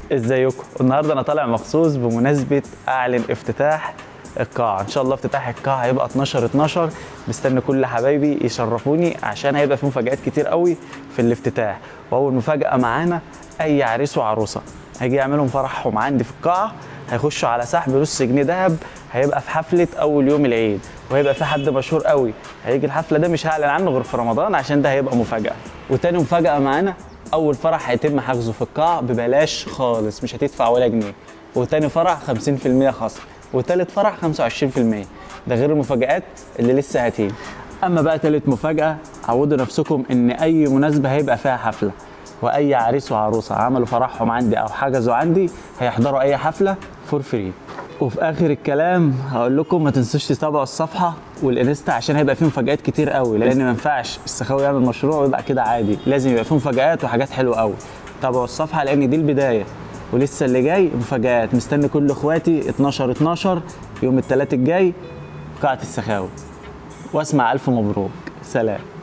ازيكم النهارده انا طالع مخصوص بمناسبه اعلن افتتاح القاعه ان شاء الله افتتاح القاعه هيبقى 12 12 مستني كل حبايبي يشرفوني عشان هيبقى في مفاجآت كتير قوي في الافتتاح واول مفاجاه معانا اي عريس وعروسه هيجي يعملوا فرحهم عندي في القاعه هيخشوا على سحب نص جنيه دهب هيبقى في حفله اول يوم العيد وهيبقى في حد مشهور قوي هيجي الحفله ده مش هعلن عنه غير في رمضان عشان ده هيبقى مفاجاه وتاني مفاجاه معانا اول فرح هيتم حجزه في القاعه ببلاش خالص مش هتدفع ولا جنيه وتاني فرح 50% خصم وتالت فرح 25% ده غير المفاجآت اللي لسه هتيجي اما بقى تالت مفاجاه عودوا نفسكم ان اي مناسبه هيبقى فيها حفله واي عريس وعروسه عملوا فرحهم عندي او حجزوا عندي هيحضروا اي حفله فور فري وفي اخر الكلام هقول لكم ما تنسوش تتابعوا الصفحه والانستا عشان هيبقى فيه مفاجآت كتير قوي لان ما ينفعش السخاوي يعمل مشروع ويبقى كده عادي لازم يبقى فيه مفاجآت وحاجات حلوه قوي تابعوا الصفحه لان دي البدايه ولسه اللي جاي مفاجآت مستني كل اخواتي 12 12 يوم الثلاث الجاي قاعه السخاوي واسمع الف مبروك سلام